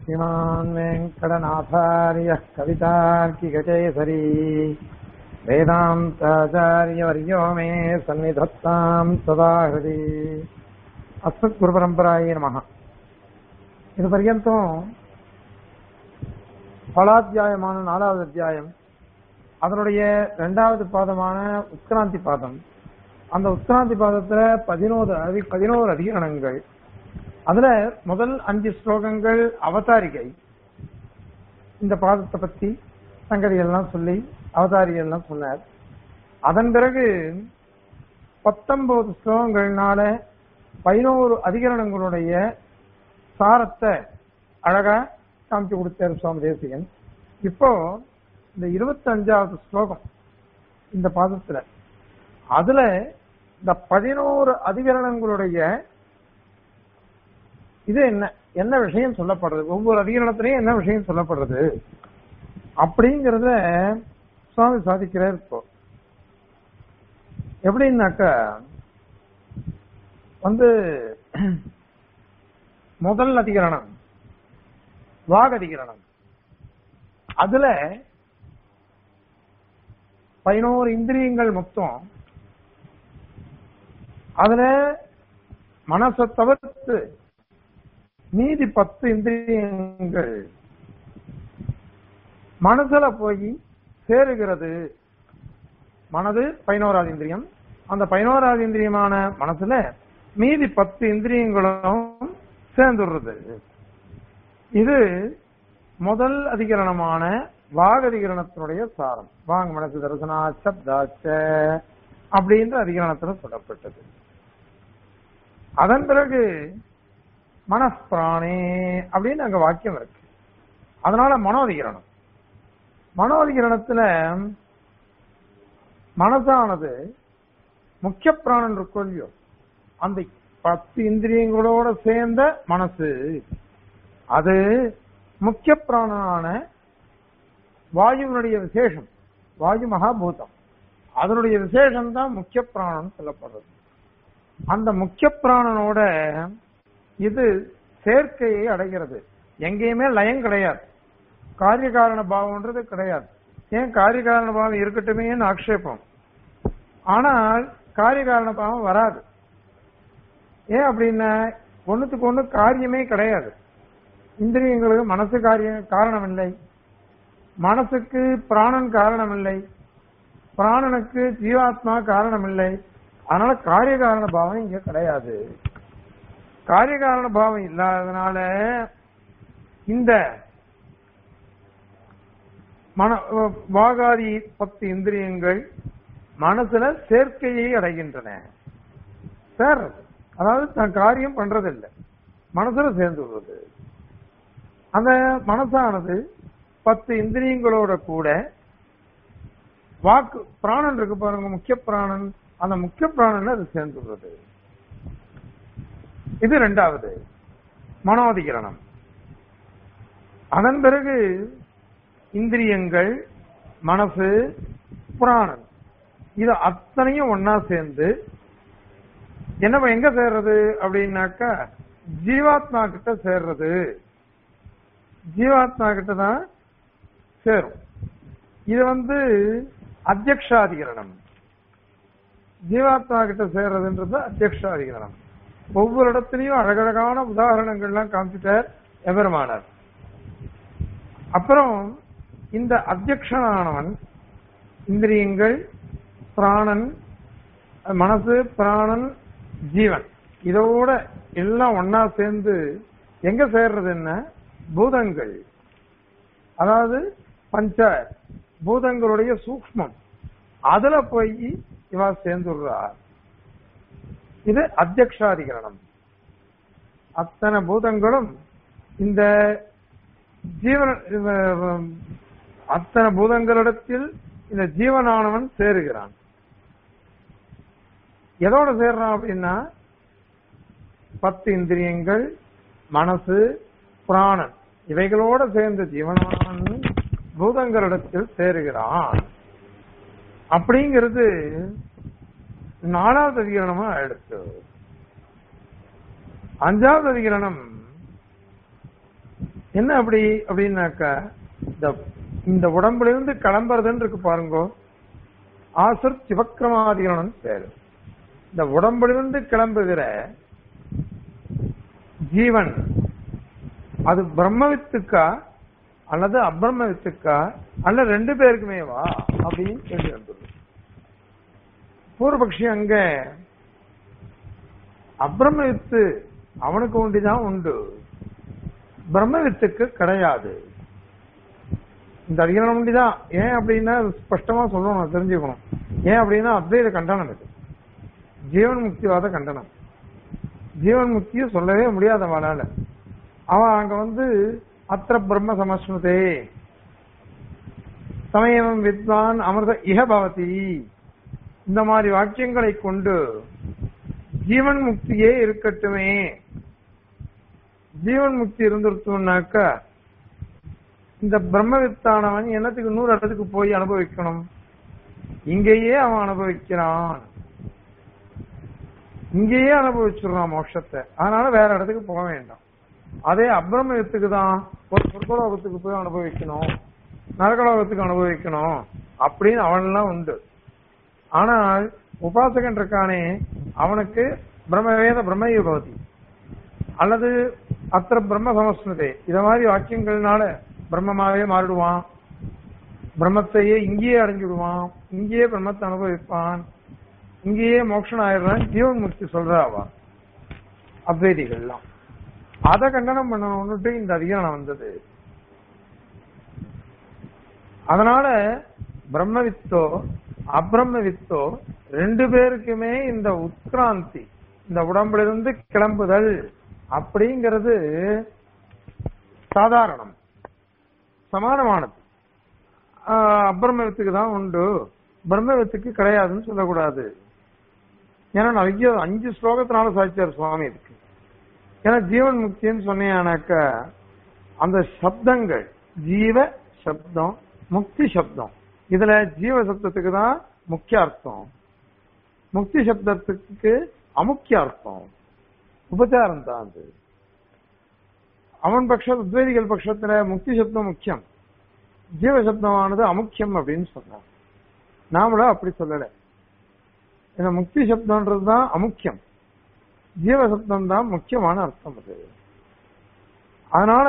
श्रीमान् वेङ्कटनाथार्यः कवितार्किककेसरी वेदान्ताचार्यवर्यो मे सन्निधत्ताम् सदा हृदि அஸ்மத்குருபரம்பராயே நமக இது பர்யந்தம் பலாத்தியாயமான நாலாவது அத்தியாயம் அதனுடைய இரண்டாவது பாதமான உத்கிராந்தி பாதம் அந்த உத்கிராந்தி பாதத்துல பதினோரு அதி பதினோரு அதிகரணங்கள் அதுல முதல் அஞ்சு ஸ்லோகங்கள் அவதாரிகை இந்த பாதத்தை பத்தி சங்கதிகள்லாம் சொல்லி அவதாரிகள்லாம் சொன்னார் அதன் பிறகு பத்தொன்பது ஸ்லோகங்கள்னால பதினோரு அதிகரணங்களுடைய சாரத்தை அழகா காமிச்சு கொடுத்தார் சுவாமி தேசிகன் இப்போ இந்த இருபத்தி அஞ்சாவது ஸ்லோகம் இந்த பாதத்துல அதுல இந்த பதினோரு அதிகரணங்களுடைய இது என்ன என்ன விஷயம் சொல்லப்படுறது ஒவ்வொரு அதிகரணத்திலையும் என்ன விஷயம் சொல்லப்படுறது அப்படிங்கறத சுவாமி சாதிக்கிறார் இப்போ எப்படின்னாக்கா வந்து முதல் அதிகரணம் வாக் அதிகரணம் அதுல பதினோரு இந்திரியங்கள் மொத்தம் அதுல மனசை தவிர்த்து மீதி பத்து இந்திரியங்கள் மனசுல போய் சேருகிறது மனது பதினோராவது இந்திரியம் அந்த பதினோராவது இந்திரியமான மனசுல மீதி பத்து இந்திரியங்களும் சேர்ந்துடுறது இது முதல் அதிகரணமான வாகதிகரணத்தினுடைய சாரம் வாங்க மனசு தரிசனா சப்தாச்ச அப்படின்ற அதிகரணத்துல சொல்லப்பட்டது அதன் பிறகு மனப்பிராணே அப்படின்னு அங்க வாக்கியம் இருக்கு அதனால மனோதிகரணம் மனோதிகரணத்துல மனசானது முக்கிய பிராணன் இருக்கும் இல்லையோ அந்த பத்து இந்திரியங்களோட சேர்ந்த மனசு அது முக்கிய பிராணனான வாயுவினுடைய விசேஷம் வாயு மகாபூதம் அதனுடைய விசேஷம் தான் முக்கிய பிராணம் சொல்லப்படுறது அந்த முக்கிய பிராணனோட இது சேர்க்கையை அடைகிறது எங்கேயுமே லயம் கிடையாது காரிய காரண பாவம்ன்றது கிடையாது ஏன் காரிய காரண பாவம் இருக்கட்டுமேன்னு ஆக்ஷேபம் ஆனால் காரிய காரண பாவம் வராது ஏன் அப்படின்னா ஒண்ணுத்துக்கு ஒண்ணு காரியமே கிடையாது இந்திரியங்களுக்கு மனசு காரியம் காரணம் இல்லை மனசுக்கு பிராணன் காரணம் இல்லை பிராணனுக்கு ஜீவாத்மா காரணம் இல்லை அதனால காரிய காரண பாவம் இங்க கிடையாது காரிய காரண பாவம் இல்லாததுனால இந்த மன வாகாதி பத்து இந்திரியங்கள் மனசுல சேர்க்கையை அடைகின்றன சார் அதாவது தான் காரியம் பண்றதில்லை மனசுல சேர்ந்து விடுறது அந்த மனசானது பத்து இந்திரியங்களோட கூட வாக்கு பிராணன் இருக்கு பாருங்க முக்கிய பிராணன் அந்த முக்கிய பிராணன் அது சேர்ந்துள்ளது இது ரெண்டாவது மனோதிகரணம் அதன் பிறகு இந்திரியங்கள் மனசு பிராணன் இது அத்தனையும் ஒன்னா சேர்ந்து என்ன எங்க சேர்றது அப்படின்னாக்கா ஜீவாத்மா கிட்ட சேர்றது ஜீவாத்மா கிட்ட தான் சேரும் இது வந்து அத்தியக்ஷாதிகரணம் ஜீவாத்மா கிட்ட சேர்றதுன்றது அத்தியக்ஷாதிகரணம் ஒவ்வொரு இடத்துலயும் அழகழகான உதாரணங்கள்லாம் காமிச்சிட்டார் எபெருமானார் அப்புறம் இந்த அத்தியக்ஷனானவன் இந்திரியங்கள் பிராணன் மனசு பிராணன் ஜீவன் இதோட எல்லாம் ஒன்னா சேர்ந்து எங்க சேர்றது என்ன பூதங்கள் அதாவது பஞ்ச பூதங்களுடைய சூக்மம் அதுல போய் இவா சேர்ந்துடுறார் இது அத்தியக்ஷாதிகரணம் அத்தனை பூதங்களும் இந்த ஜீவன அத்தனை பூதங்களிடத்தில் இந்த ஜீவனானவன் சேருகிறான் எதோட சேர்றான் அப்படின்னா பத்து இந்திரியங்கள் மனசு பிராணன் இவைகளோட சேர்ந்த ஜீவனானவன் பூதங்களிடத்தில் சேருகிறான் அப்படிங்கிறது நாலாவது அதிகரணமா எடுத்து அஞ்சாவது அதிகரணம் என்ன அப்படி அப்படின்னாக்கா இந்த இந்த உடம்புல இருந்து கிளம்புறதுன்னு இருக்கு பாருங்க ஆசர் சிவக்கிரமாதிகரணம் பேரு இந்த உடம்புல இருந்து கிளம்புகிற ஜீவன் அது பிரம்மவித்துக்கா அல்லது அப்ரம்மவித்துக்கா அல்ல ரெண்டு பேருக்குமே வா அப்படின்னு கேள்வி வந்துள்ளது பூர்வபக்ஷி அங்க அப்ரம்மவித்து அவனுக்கு ஒண்டிதான் உண்டு பிரம்மவித்துக்கு கிடையாது இந்த அதிகாரம் ஒண்டிதான் ஏன் அப்படின்னா ஸ்பஷ்டமா சொல்லணும் தெரிஞ்சுக்கணும் ஏன் அப்படின்னா அத்வைத கண்டனம் இது ஜீவன் முக்திவாத கண்டனம் ஜீவன் முக்தியை சொல்லவே முடியாத அவனால அவன் அங்க வந்து அத்திர பிரம்ம சமஸ்மிருதே சமயம் வித்வான் அமிர்த இஹ பவதி இந்த மாதிரி வாக்கியங்களை கொண்டு ஜீவன் முக்தியே இருக்கட்டுமே ஜீவன் முக்தி இருந்துருத்தோம்னாக்கா இந்த பிரம்மவித்தானவன் என்னத்துக்கு நூறு இடத்துக்கு போய் அனுபவிக்கணும் இங்கேயே அவன் அனுபவிக்கிறான் இங்கேயே அனுபவிச்சிடறான் மோட்சத்தை அதனால வேற இடத்துக்கு போக வேண்டாம் அதே அப்ரமயத்துக்கு தான் ஒரு சொர்க்கலோகத்துக்கு போய் அனுபவிக்கணும் நரகலோகத்துக்கு அனுபவிக்கணும் அப்படின்னு அவனெல்லாம் உண்டு ஆனால் உபாசகன் இருக்கானே அவனுக்கு பிரம்மவேத பிரம்மயுகவதி அல்லது அத்திர பிரம்ம சமஸ்மிருதே இத மாதிரி வாக்கியங்கள்னால பிரம்மமாவே மாறிடுவான் பிரம்மத்தையே இங்கேயே அடைஞ்சிடுவான் இங்கேயே பிரம்மத்தை அனுபவிப்பான் இங்கேயே மோட்சம் ஆயிடுறான் ஜீவன் முக்தி சொல்றாவா அத்வைதிகள்லாம் அதை கண்டனம் பண்ணணும்னுட்டு இந்த அதிகாரம் வந்தது அதனால பிரம்மவித்தோ அப்ரம்மவித்தோ ரெண்டு பேருக்குமே இந்த உத்கிராந்தி இந்த உடம்புல இருந்து கிளம்புதல் அப்படிங்கிறது சாதாரணம் சமானமானது ஆஹ் அப்ரம்மவித்துக்கு தான் உண்டு பிரம்மவித்துக்கு கிடையாதுன்னு சொல்லக்கூடாது ஏன்னா நிறைய அஞ்சு ஸ்லோகத்தினால சாதிச்சார் சுவாமி இதுக்கு ஏன்னா ஜீவன் முக்தின்னு சொன்னேனாக்க அந்த சப்தங்கள் ஜீவ சப்தம் முக்தி சப்தம் இதுல ஜீவ சப்தத்துக்கு தான் முக்கிய அர்த்தம் முக்தி சப்தத்துக்கு அமுக்கிய அர்த்தம் உபச்சாரம் தான் அது அவன் பட்ச உத்வேதிகள் பட்சத்துல முக்தி சப்தம் முக்கியம் ஜீவ சப்தமானது அமுக்கியம் அப்படின்னு சொன்னான் நாமளும் அப்படி சொல்லல இந்த முக்தி சப்தம்ன்றது தான் அமுக்கியம் ஜீவசப்தம் தான் முக்கியமான அர்த்தம் அது அதனால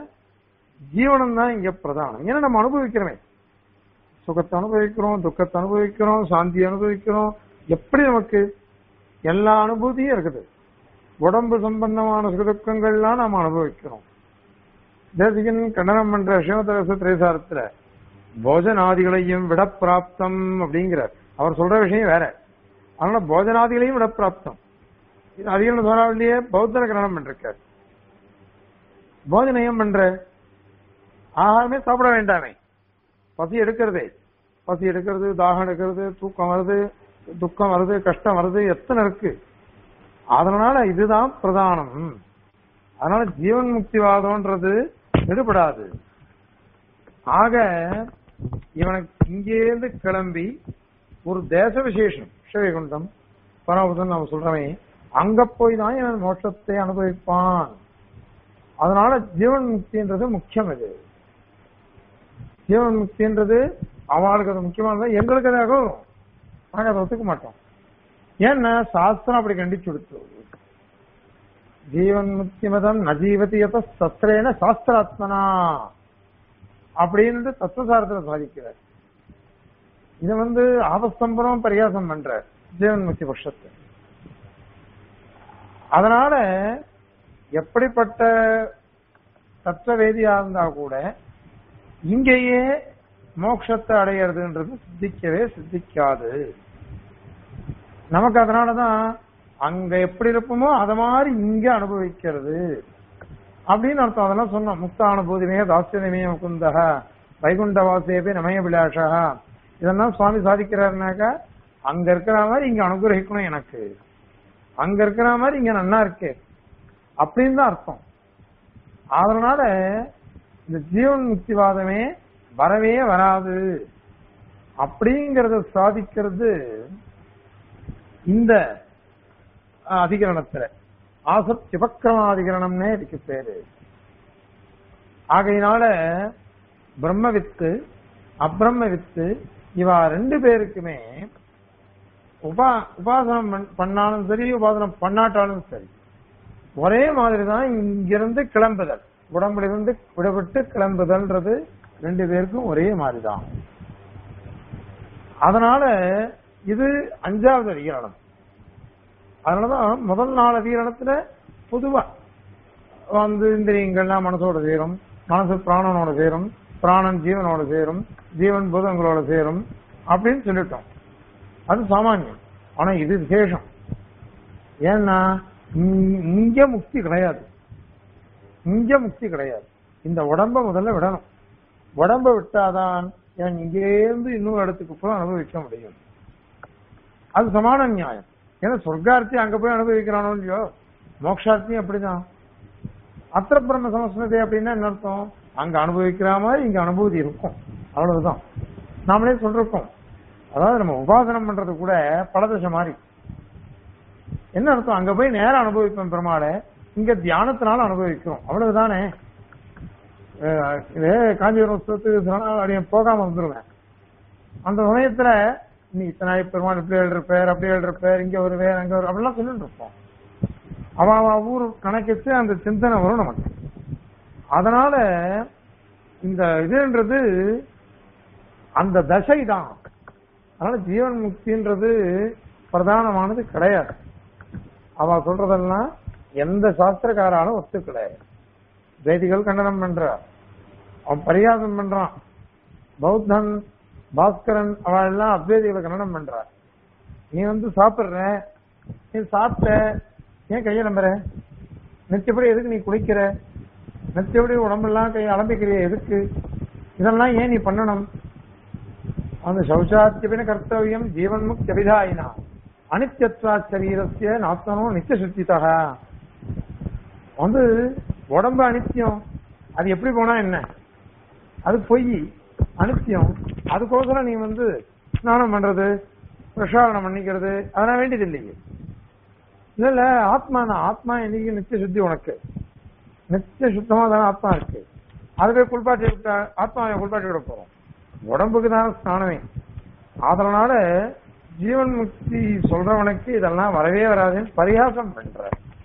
ஜீவனம் தான் இங்க பிரதானம் ஏன்னா நம்ம அனுபவிக்கிறோமே சுகத்தை அனுபவிக்கிறோம் துக்கத்தை அனுபவிக்கிறோம் சாந்தி அனுபவிக்கிறோம் எப்படி நமக்கு எல்லா அனுபூதியும் இருக்குது உடம்பு சம்பந்தமான சுகதுக்கங்கள்லாம் நாம அனுபவிக்கிறோம் தேசிகன் கண்டனம் பண்ற சிவதரச திரேசாரத்துல போஜனாதிகளையும் விட பிராப்தம் அப்படிங்கிறார் அவர் சொல்ற விஷயம் வேற அதனால போஜனாதிகளையும் விட பிராப்தம் இது அதிகம் சொல்லாவிலேயே பௌத்தர கண்டனம் பண்றார் போஜனம் பண்ற ஆகாரமே சாப்பிட வேண்டாமே பசி எடுக்கிறதே பசி எடுக்கிறது தாகம் எடுக்கிறது தூக்கம் வருது துக்கம் வருது கஷ்டம் வருது எத்தனை இருக்கு அதனால இதுதான் பிரதானம் அதனால ஜீவன் முக்திவாதம்ன்றது விடுபடாது ஆக இவனுக்கு இங்கேருந்து கிளம்பி ஒரு தேச விசேஷம் ஸ்ரீகுண்டம் பரமபுதன் நம்ம சொல்றவன் அங்க போய் தான் இவன் மோட்சத்தை அனுபவிப்பான் அதனால ஜீவன் முக்தின்றது முக்கியம் இது ஜீவன் முக்தின்றது அவளுக்கு அது முக்கியமானது எங்களுக்கு அது அகலும் நாங்க அதை ஒத்துக்க மாட்டோம் ஏன்னா சாஸ்திரம் அப்படி கண்டிச்சு கொடுத்து ஜீவன் முக்தி மதம் நஜீவதி யத சஸ்திரேன சாஸ்திராத்மனா அப்படின்னு தத்துவசாரத்துல சாதிக்கிறார் இது வந்து ஆபஸ்தம்பரம் பரியாசம் பண்ற ஜீவன் முக்தி பட்சத்தை அதனால எப்படிப்பட்ட தத்துவவேதியா இருந்தா கூட இங்கேயே மோட்சத்தை அடையிறதுன்றது சித்திக்கவே சித்திக்காது நமக்கு அதனாலதான் அங்க எப்படி இருப்போமோ அத மாதிரி இங்க அனுபவிக்கிறது அப்படின்னு அர்த்தம் அதெல்லாம் சொன்னோம் முக்த அனுபூதிமே தாஸ்யமே முகுந்தக வைகுண்ட வாசேபே நமய விலாசா இதெல்லாம் சுவாமி சாதிக்கிறாருனாக்கா அங்க இருக்கிற மாதிரி இங்க அனுகிரகிக்கணும் எனக்கு அங்க இருக்கிற மாதிரி இங்க நன்னா இருக்கு அப்படின்னு தான் அர்த்தம் அதனால இந்த ஜீவன் முக்திவாதமே வரவே வராது அப்படிங்கறத சாதிக்கிறது இந்த அஹ், அதிகரணத்துல ஆசத் சிவக்கிரமாதிகரணம்னே இதுக்கு பேரு ஆகையினால பிரம்மவித்து அப்ரம்ம வித்து இவா ரெண்டு பேருக்குமே உபா உபாசனம் பண்- பண்ணாலும் சரி உபாசனம் பண்ணாட்டாலும் சரி ஒரே மாதிரி தான் இங்கிருந்து கிளம்புதல் உடம்பிலிருந்து விடுபட்டு கிளம்புதல்ன்றது ரெண்டு பேருக்கும் ஒரே மாதிரி தான் அதனால இது அஞ்சாவது அதிகரணம் அதனாலதான் முதல் நாள் அதிகரணத்துல பொதுவா வந்து இந்திரியங்கள்லாம் மனசோட சேரும் மனசு பிராணனோட சேரும் பிராணன் ஜீவனோட சேரும் ஜீவன் பூதங்களோட சேரும் அப்படின்னு சொல்லிட்டோம் அது சாமானியம் ஆனா இது விசேஷம் ஏன்னா இங்க- இங்க முக்தி கிடையாது இங்க முக்தி கிடையாது இந்த உடம்ப முதல்ல விடணும் உடம்ப விட்டாதான் இவன் இங்கேருந்து இன்னொரு இடத்துக்கு போய் அனுபவிக்க முடியும் அது சமான நியாயம் ஏன்னா சொர்க்கார்த்தி அங்க போய் அனுபவிக்கிறானோ இல்லையோ மோக்ஷார்த்தியும் அப்படிதான் அத்திர பிரம்ம சமஸ்கிருதி அப்படின்னா என்ன அர்த்தம் அங்க அனுபவிக்கிற மாதிரி இங்க அனுபூதி இருக்கும் அவ்வளவுதான் நாமளே சொல்றோம் அதாவது நம்ம உபாசனம் பண்றது கூட பலதசை மாதிரி என்ன அர்த்தம் அங்க போய் நேரம் அனுபவிப்போம் பெருமாளை இங்க தியானத்தினால அனுபவிக்கிறோம் அவ்வளவுதானே அஹ் இது காஞ்சிபுரம் உற்சவத்துக்கு சில நாள் அப்படியே போகாம வந்துருவேன் அந்த சமயத்துல நீ இத்தனை பெருமாள் இப்படி எழுதிருப்பார் அப்படி எழுதிருப்பார் இங்க வருவேன் அங்க வரும் அப்படிலாம் சொல்லிட்டு இருப்போம் அவ அவ ஊர் கணக்கிட்டு அந்த சிந்தனை வரும் நமக்கு அதனால இந்த இதுன்றது அந்த தசை தான் அதனால ஜீவன் முக்தின்றது பிரதானமானது கிடையாது அவ சொல்றதெல்லாம் எந்த சாஸ்திரக்காராலும் ஒத்துக்கல வேதிகள் கண்டனம் பண்ற அவன் பரிகாசம் பண்றான் பௌத்தன் பாஸ்கரன் அவ எல்லாம் அத்வைதிகளை கண்டனம் பண்றா நீ வந்து சாப்பிடுற நீ சாப்பிட்ட ஏன் கையை நம்புற நிச்சயப்படி எதுக்கு நீ குளிக்கிற நிச்சயப்படி உடம்பெல்லாம் கை அலம்பிக்கிறிய எதுக்கு இதெல்லாம் ஏன் நீ பண்ணணும் அந்த சௌச்சாத்தியபின கர்த்தவியம் ஜீவன் முக்தி அபிதாயினா அனித்யத்வா சரீரஸ்ய நாத்தனோ நித்திய சுத்திதா வந்து உடம்பு அனித்தியம் அது எப்படி போனா என்ன அது பொய் அனித்தியம் அதுக்கோசரம் நீ வந்து ஸ்நானம் பண்றது பிரசாரணம் பண்ணிக்கிறது அதெல்லாம் வேண்டியது இல்லையே இல்ல இல்ல ஆத்மா நான் ஆத்மா என்னைக்கு நித்திய சுத்தி உனக்கு நித்திய சுத்தமா தானே ஆத்மா இருக்கு அதுவே குளிப்பாட்டி விட்டா ஆத்மாவை குளிப்பாட்டி விட போறோம் உடம்புக்கு தான் ஸ்நானமே அதனால ஜீவன் முக்தி சொல்றவனுக்கு இதெல்லாம் வரவே வராதுன்னு பரிகாசம் பண்ற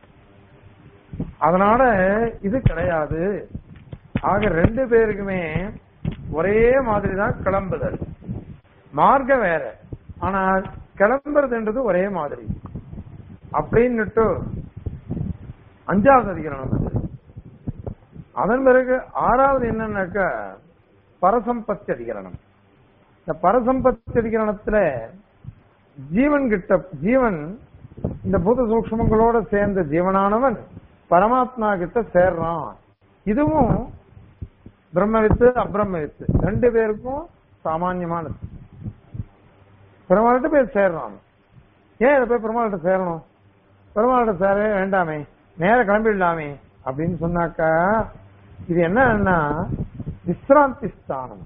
அதனால இது கிடையாது ஆக ரெண்டு பேருக்குமே ஒரே மாதிரி தான் கிளம்புதல் மார்க்கம் வேற ஆனால் கிளம்புறதுன்றது ஒரே மாதிரி அப்படின்னுட்டு அஞ்சாவது அதிகரணம் அது. அதன் பிறகு ஆறாவது என்னன்னாக்கா பரசம்பத்தி அதிகரணம் இந்த பரசம்பத்தி அதிகரணத்துல ஜீவன் கிட்ட ஜீவன் இந்த பூத சூக்ஷ்மங்களோட சேர்ந்த ஜீவனானவன் பரமாத்மா கிட்ட சேர்றான் இதுவும் பிரம்மவித்து அப்ரம்மவித்து ரெண்டு பேருக்கும் சாமான்யமானது பெருமாள்கிட்ட போய் சேர்றான் ஏன் இதை போய் பெருமாள்கிட்ட சேரணும் பெருமாள்கிட்ட சேரவே வேண்டாமே நேர கிளம்பிடலாமே அப்படின்னு சொன்னாக்கா இது என்னன்னா விஸ்ராந்தி ஸ்தானம்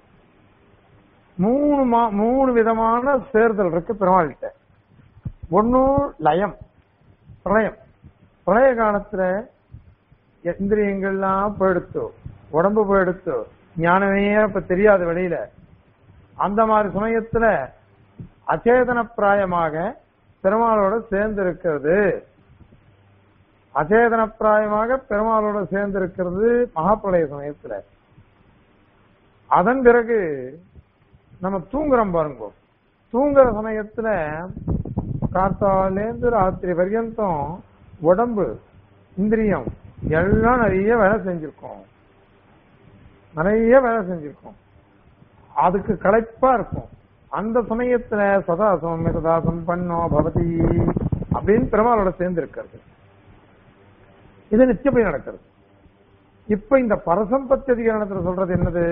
மூணு மா மூணு விதமான சேர்தல் இருக்கு பெருமாள்கிட்ட ஒன்னும் லயம் பிரளயம் பிரளய காலத்துல இந்திரியங்கள்லாம் போயிடுத்தோ உடம்பு போயிடுத்தோ ஞானமே இப்ப தெரியாது வெளியில அந்த மாதிரி சமயத்துல அச்சேதன பிராயமாக பெருமாளோட சேர்ந்து இருக்கிறது அச்சேதன பிராயமாக பெருமாளோட சேர்ந்து இருக்கிறது மகாபிரளய சமயத்துல அதன் பிறகு நம்ம தூங்குறோம் பாருங்க தூங்குற சமயத்துல காத்தாலேருந்து ராத்திரி பர்யந்தம் உடம்பு இந்திரியம் எல்லாம் நிறைய வேலை செஞ்சிருக்கோம் நிறைய வேலை செஞ்சிருக்கோம் அதுக்கு களைப்பா இருக்கும் அந்த சமயத்துல சதாசம் சதாசம் பண்ணோ பவதி அப்படின்னு பெருமாளோட சேர்ந்து இருக்கிறது இது நிச்சயப்படி நடக்கிறது இப்ப இந்த பரசம்பத்தி அதிகாரத்துல சொல்றது என்னது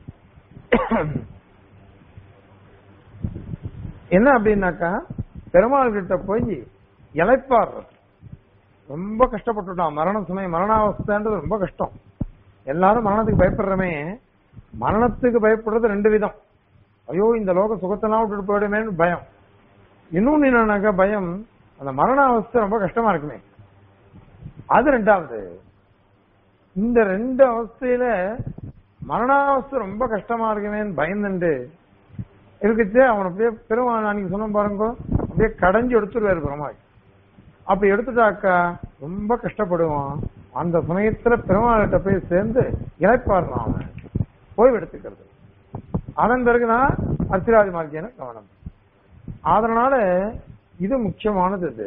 என்ன அப்படின்னாக்கா பெருமாள் கிட்ட போய் இழைப்பாடுறது ரொம்ப கஷ்டப்பட்டுட்டான் மரண சமயம் மரணாவஸ்தான்றது ரொம்ப கஷ்டம் எல்லாரும் மரணத்துக்கு பயப்படுறமே மரணத்துக்கு பயப்படுறது ரெண்டு விதம் ஐயோ இந்த லோக சுகத்தெல்லாம் விட்டுட்டு போயிடுமேன்னு பயம் இன்னொன்னு என்னன்னாக்கா பயம் அந்த மரண அவஸ்தை ரொம்ப கஷ்டமா இருக்குமே அது ரெண்டாவது இந்த ரெண்டு அவஸ்தையில மரணாவஸ்தை ரொம்ப கஷ்டமா இருக்குமேன்னு பயந்துண்டு இருக்குச்சு அவன் அப்படியே பெருமாள் அன்னைக்கு சொன்ன பாருங்க அப்படியே கடைஞ்சு எடுத்துருவாரு பெருமாள் அப்படி எடுத்துட்டாக்கா ரொம்ப கஷ்டப்படுவான் அந்த சமயத்துல பெருமாள்கிட்ட போய் சேர்ந்து இழைப்பாடுறான் அவன் போய் எடுத்துக்கிறது அதன் பிறகுதான் அர்ச்சிராதி மார்க்கியான கவனம் அதனால இது முக்கியமானது இது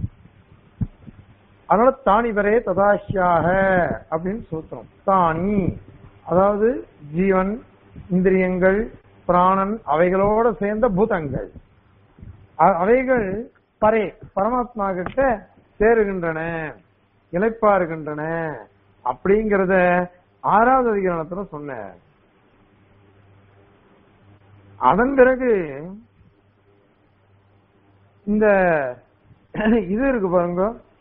அதனால தானி வரே ததாசியாக அப்படின்னு சூத்திரம் தானி அதாவது ஜீவன் இந்திரியங்கள் பிராணன் அவைகளோட சேர்ந்த பூதங்கள் அ- அவைகள் பரே பரமாத்மா கிட்ட சேருகின்றன இழைப்பாருகின்றன அப்படிங்கறத ஆறாவது அதிகாரத்துல சொன்னேன் அதன் பிறகு இந்த இது இருக்கு பாருங்க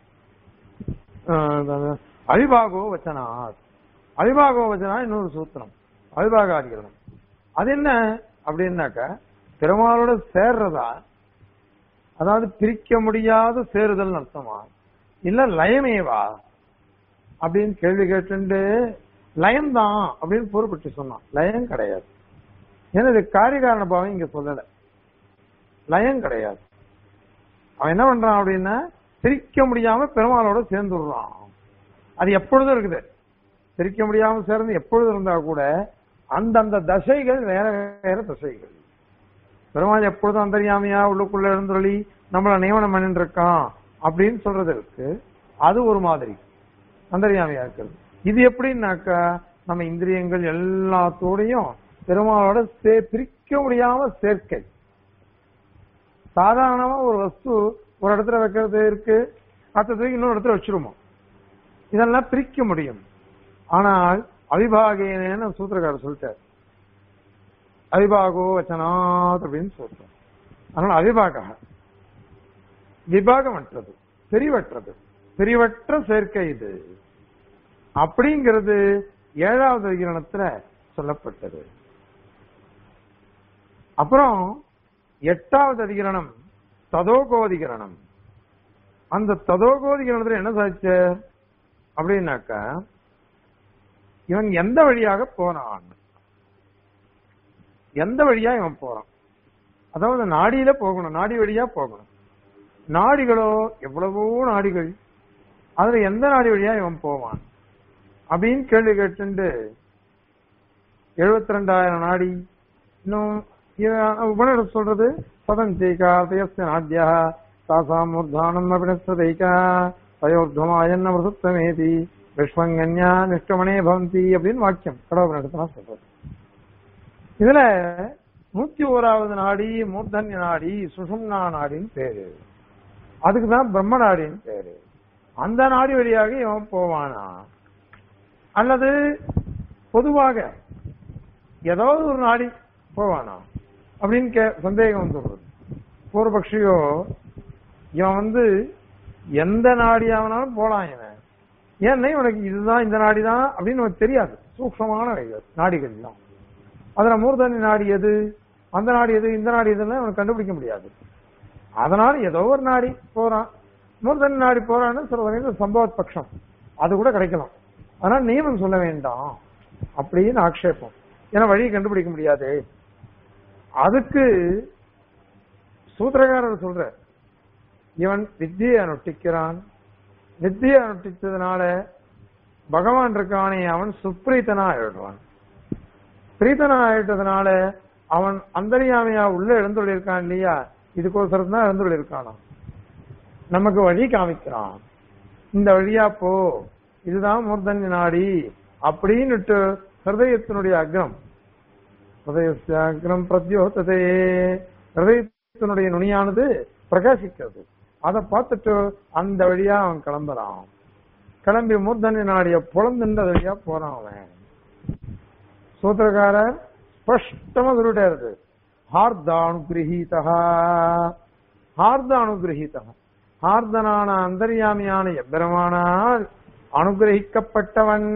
அஹ் அவிபாகோ வச்சனா அவிபாகோ வச்சனா இன்னொரு சூத்திரம் அவிபாகாதிகரணம் அது என்ன அப்படின்னாக்க பெருமாளோட சேர்றதா அதாவது பிரிக்க முடியாத சேருதல் அர்த்தமா இல்ல லயமேவா அப்படின்னு கேள்வி கேட்டுண்டு லயம் தான் அப்படின்னு பொறுப்பட்டு சொன்னான் லயம் கிடையாது ஏன்னா இது காரியகாரண பாவம் இங்க சொல்லல லயம் கிடையாது அவன் என்ன பண்றான் அப்படின்னா பிரிக்க முடியாம பெருமாளோட சேர்ந்துடுறான் அது எப்பொழுதும் இருக்குது பிரிக்க முடியாம சேர்ந்து எப்பொழுதும் இருந்தா கூட அந்தந்த தசைகள் வேற வேற தசைகள் பெருமாள் எப்பொழுதும் அந்தரியாமையா உள்ளுக்குள்ள எழுந்தொழி நம்மள நியமனம் பண்ணிட்டு இருக்கான் அப்படின்னு சொல்றது இருக்கு அது ஒரு மாதிரி அந்தரியாமையா இருக்கிறது இது எப்படின்னாக்கா நம்ம இந்திரியங்கள் எல்லாத்தோடையும் பெருமாளோட சே பிரிக்க முடியாம சேர்க்கை சாதாரணமா ஒரு வஸ்து ஒரு இடத்துல வைக்கிறது இருக்கு அடுத்ததுக்கு இன்னொரு இடத்துல வச்சிருவோம் இதெல்லாம் பிரிக்க முடியும் ஆனால் அவிபாகேனு சூத்திரக்காரர் சொல்லிட்டார் அவிபாகோ வச்சனாத் அப்படின்னு சொல்றோம் அதனால அவிபாக விபாகமற்றது பிரிவற்றது பிரிவற்ற சேர்க்கை இது அப்படிங்கிறது ஏழாவது அதிகரணத்துல சொல்லப்பட்டது அப்புறம் எட்டாவது அதிகரணம் ததோகோதிகரணம் அந்த ததோகோதிகரணத்துல என்ன சாதிச்ச அப்படின்னாக்கா இவன் எந்த வழியாக போனான் எந்த வழியா இவன் போறான் அதாவது நாடியில போகணும் நாடி வழியா போகணும் நாடிகளோ எவ்வளவோ நாடிகள் அதுல எந்த நாடி வழியா இவன் போவான் அப்படின்னு கேள்வி கேட்டுண்டு எழுபத்தி ரெண்டாயிரம் நாடி இன்னும் உபநிடம் சொல்றது சதஞ்சைகா தயஸ்ய நாட்யா தாசாம் உர்தானம் அபினஸ்தைகா தயோர்தமாயன்ன மிருசுத்தமேதி விஸ்வங்கன்யா நிஷ்டமனே பவந்தி அப்படின்னு வாக்கியம் கடவுள் சொல்றது இதுல நூத்தி ஓராவது நாடி மூர்தன்ய நாடி சுஷும்னா நாடின்னு பேரு அதுக்குதான் பிரம்ம நாடின்னு பேரு அந்த நாடி வழியாக இவன் போவானா அல்லது பொதுவாக ஏதாவது ஒரு நாடி போவானா அப்படின்னு கே சந்தேகம் வந்துடுறது பூர்வபக்ஷியோ இவன் வந்து எந்த நாடியாவனாலும் போலாம் இவன் ஏன்னா இவனுக்கு இதுதான் இந்த நாடி தான் அப்படின்னு உனக்கு தெரியாது சூக்ஷமான வகைகள் நாடிகள் தான் அதுல மூர்தனி நாடி எது அந்த நாடி எது இந்த நாடி எதுன்னு அவனுக்கு கண்டுபிடிக்க முடியாது அதனால ஏதோ ஒரு நாடி போறான் மூர்தனி நாடி போறான்னு சில வகையில் சம்பவத் பட்சம் அது கூட கிடைக்கலாம் அதனால நியமம் சொல்ல வேண்டாம் அப்படின்னு ஆக்ஷேபம் ஏன்னா வழியை கண்டுபிடிக்க முடியாது அதுக்கு சூத்திரகாரர் சொல்ற இவன் வித்தியை அனுஷ்டிக்கிறான் வித்தியை அனுஷ்டிச்சதுனால பகவான் இருக்கானே அவன் சுப்ரீத்தனா ஆயிடுவான் பிரீத்தனா ஆயிட்டதுனால அவன் அந்தரியாமையா உள்ள எழுந்துள்ளிருக்கான் இல்லையா இதுக்கோசரம் தான் எழுந்துள்ளிருக்கானா நமக்கு வழி காமிக்கிறான் இந்த வழியா போ இதுதான் மூர்தன்ய நாடி அப்படின்னுட்டு ஹிருதயத்தினுடைய அக்ரம் ஹிருதயஸ்ய அக்ரம் பிரத்யோததே ஹிருதயத்தினுடைய நுனியானது பிரகாசிக்கிறது அதை பார்த்துட்டு அந்த வழியா அவன் கிளம்புறான் கிளம்பி மூர்தன்ய நாடிய புலந்துன்ற வழியா போறான் அவன் சூத்திரக்காரர் ஸ்பஷ்டமா சொல்லிட்டாரு ஹார்தானுகிரகீதா ஹார்தானுகிரகீதா ஹார்தனான அந்தர்யாமியான எம்பெருமானால் அனுகிரகிக்கப்பட்டவன்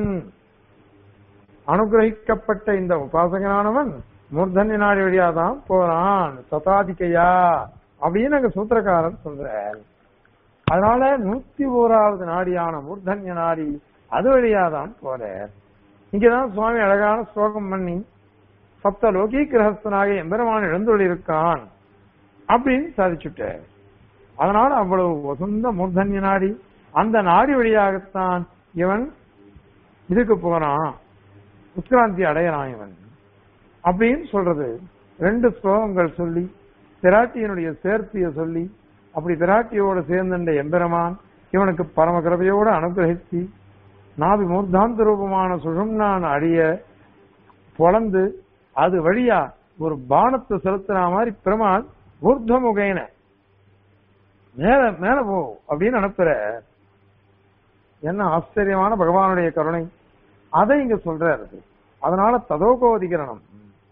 அனுகிரகிக்கப்பட்ட இந்த உபாசகனானவன் மூர்தன்ய நாடி வழியா தான் போறான் சதாதிக்கையா அப்படின்னு அங்க சூத்திரக்காரர் சொல்றார் அதனால நூத்தி ஓராவது நாடியான மூர்தன்ய நாடி அது வழியாதான் போறார் இங்கதான் சுவாமி அழகான ஸ்லோகம் பண்ணி சப்த லோகி கிரகஸ்தனாக எம்பெருமான் எழுந்துள்ளிருக்கான் அப்படின்னு சாதிச்சுட்டார் அதனால அவ்வளவு வசந்த மூர்தன்ய நாடி அந்த நாடி வழியாகத்தான் இவன் இதுக்கு போறான் உத்கிராந்தி அடையறான் இவன் அப்படின்னு சொல்றது ரெண்டு ஸ்லோகங்கள் சொல்லி பிராட்டியனுடைய சேர்த்திய சொல்லி அப்படி பிராட்டியோட சேர்ந்த எம்பெருமான் இவனுக்கு பரம கிருபையோடு அனுகிரகித்து நாவி மூர்தாந்த ரூபமான சுஷம்னான் அழிய பொளந்து அது வழியா ஒரு பானத்தை செலுத்துற மாதிரி பெருமாள் ஊர்தமுகைன மேல மேல போ அப்படின்னு அனுப்புற என்ன ஆச்சரியமான பகவானுடைய கருணை அதை இங்க சொல்றாரு அதனால ததோகோ அதிகரணம்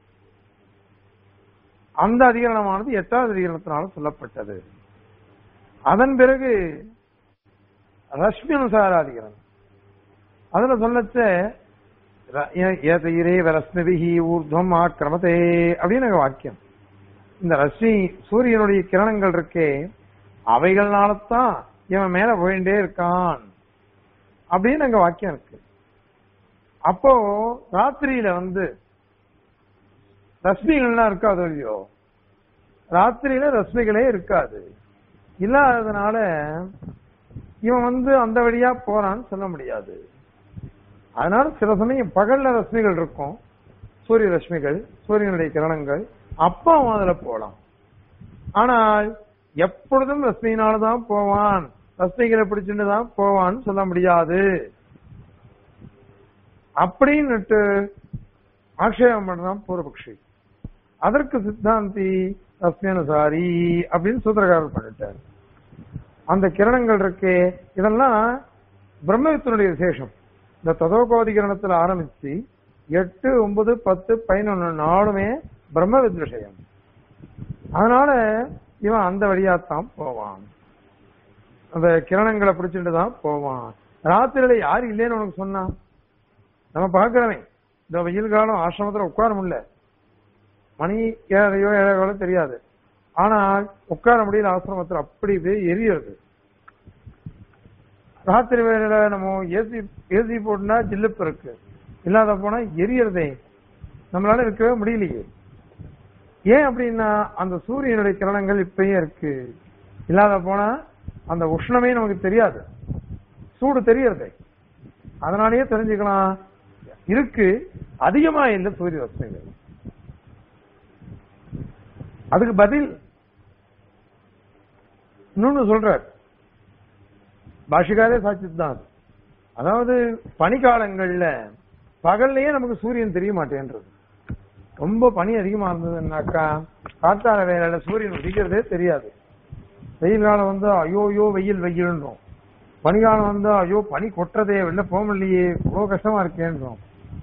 அந்த அதிகரணமானது எட்டாவது அதிகரணத்தினால சொல்லப்பட்டது அதன் பிறகு ரஷ்மி அனுசார அதிகரணம் அதுல சொல்லச்ச ஏதையிரே ரஸ்மிபிகி ஊர்துவம் ஆக்கிரமத்தே அப்படின்னு அங்க வாக்கியம் இந்த ரஷ்மி சூரியனுடைய கிரணங்கள் இருக்கே அவைகள்னாலதான் இவன் மேல போயிட்டே இருக்கான் அப்படின்னு அங்க வாக்கியம் இருக்கு அப்போ ராத்திரியில வந்து ரஷ்மிகள்லாம் இருக்காது இல்லையோ ராத்திரியில ரஷ்மிகளே இருக்காது இல்லாததுனால இவன் வந்து அந்த வழியா போறான்னு சொல்ல முடியாது அதனால சில சமயம் பகல்ல ரஷ்மிகள் இருக்கும் சூரிய ரஷ்மிகள் சூரியனுடைய கிரணங்கள் அப்ப அவன் அதுல போலாம் ஆனால் எப்பொழுதும் ரஷ்மியினாலதான் போவான் ரஷ்மிகளை பிடிச்சுட்டு தான் போவான்னு சொல்ல முடியாது அப்படின்னுட்டு ஆக்ஷேபம் பண்றான் பூர்வபக்ஷி அதற்கு சித்தாந்தி ரஷ்மியனுசாரி அப்படின்னு சூத்திரகாரர் பண்ணிட்டார் அந்த கிரணங்கள் இருக்கு இதெல்லாம் பிரம்மவித்தனுடைய விசேஷம் இந்த ததோகோதி கிரணத்துல ஆரம்பிச்சு எட்டு ஒன்பது பத்து பதினொன்னு நாலுமே பிரம்மவித் விஷயம் அதனால இவன் அந்த வழியாத்தான் போவான் அந்த கிரணங்களை பிடிச்சிட்டு தான் போவான் ராத்திரியில யாரு இல்லைன்னு உனக்கு சொன்னான் நம்ம பாக்குறவன் இந்த வெயில் காலம் ஆசிரமத்துல உட்கார முடியல மணி ஏழையோ ஏழையோ தெரியாது ஆனால் உட்கார முடியல ஆசிரமத்தில் அப்படி போய் எரியுறது ராத்திரி வேலையில நம்ம ஏசி ஏசி போட்டுனா ஜில்லுப்பு இருக்கு இல்லாத போனா எரியறதே நம்மளால இருக்கவே முடியலையே ஏன் அப்படின்னா அந்த சூரியனுடைய கிரணங்கள் இப்பயும் இருக்கு இல்லாத போனா அந்த உஷ்ணமே நமக்கு தெரியாது சூடு தெரியறதே அதனாலயே தெரிஞ்சுக்கலாம் இருக்கு அதிகமா இல்லை சூரிய ரஷ்மிகள் அதுக்கு பதில் இன்னொன்னு சொல்றார் பாஷிகாரே சாட்சித்து தான் அதாவது பனிக்காலங்கள்ல பகல்லையே நமக்கு சூரியன் தெரிய மாட்டேன்றது ரொம்ப பனி அதிகமா இருந்ததுன்னாக்கா காத்தால வேலையில சூரியன் உதிக்கிறதே தெரியாது வெயில் காலம் வந்து ஐயோ ஐயோ வெயில் வெயில்ன்றோம் பனிகாலம் வந்து ஐயோ பனி கொட்டுறதே வெளில போக முடியலையே இவ்வளவு கஷ்டமா இருக்கேன்றோம்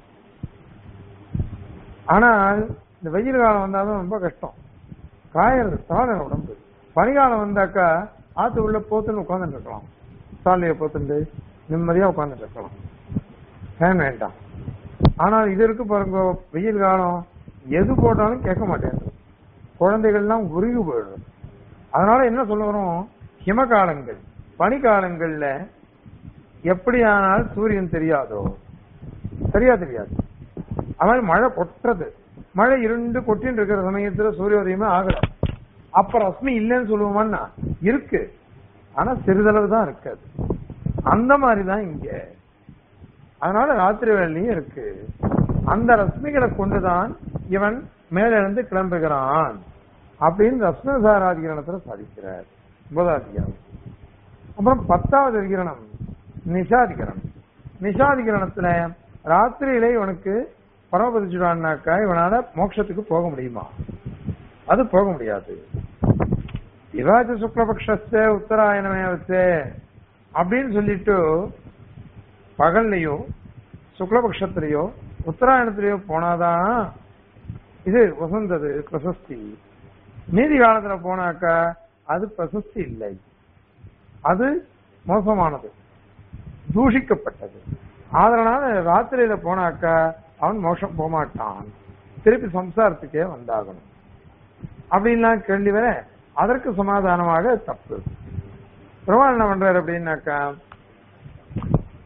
ஆனால் இந்த வெயில் காலம் வந்தாலும் ரொம்ப கஷ்டம் காயறது தாழ உடம்பு பனிகாலம் வந்தாக்கா ஆத்து உள்ள போத்துன்னு உட்காந்துட்டு இருக்கலாம் சாலையை போத்துண்டு நிம்மதியா உட்காந்துட்டு இருக்கலாம் ஃபேன் வேண்டாம் ஆனால் இது இருக்கு பாருங்க வெயில் காலம் எது போட்டாலும் கேட்க மாட்டேங்குது குழந்தைகள்லாம் உருகி போயிடும் அதனால என்ன சொல்ல வரும் ஹிமகாலங்கள் பனிக்காலங்கள்ல எப்படி ஆனால் சூரியன் தெரியாதோ சரியா தெரியாது அது மாதிரி மழை கொட்டுறது மழை இருண்டு கொட்டின்னு இருக்கிற சமயத்துல சூரியோதயமே ஆகல அப்ப ரஷ்மி இல்லைன்னு சொல்லுவோமான்னா இருக்கு ஆனா சிறிதளவு தான் இருக்காது அந்த மாதிரிதான் இங்க அதனால ராத்திரி வேலையும் இருக்கு அந்த ரஷ்மிகளை கொண்டுதான் இவன் மேலிருந்து கிளம்புகிறான் அப்படின்னு ரத்னசாராதிகரணத்துல சாதிக்கிறார் ஒன்பதாதிகரணம் அப்புறம் பத்தாவது அதிகரணம் நிஷாதிகரணம் நிஷாதிகரணத்துல ராத்திரியிலே இவனுக்கு பரமபதிச்சுடான்னாக்கா இவனால மோட்சத்துக்கு போக முடியுமா அது போக முடியாது விவாஜ சுக்லபக்ஷஸ்த உத்தராயணமே வச்சு அப்படின்னு சொல்லிட்டு பகல்லையோ சுக்லபக்ஷத்திலேயோ உத்தராயணத்திலேயோ போனாதான் இது வசந்தது பிரசஸ்தி மீதி காலத்துல போனாக்கா அது பிரசஸ்தி இல்லை அது மோசமானது தூஷிக்கப்பட்டது அதனால ராத்திரியில போனாக்கா அவன் மோஷம் போகமாட்டான் திருப்பி சம்சாரத்துக்கே வந்தாகணும் அப்படின்லாம் கேள்வி வர அதற்கு சமாதானமாக தப்பு பெருமாள் என்ன பண்றாரு அப்படின்னாக்கா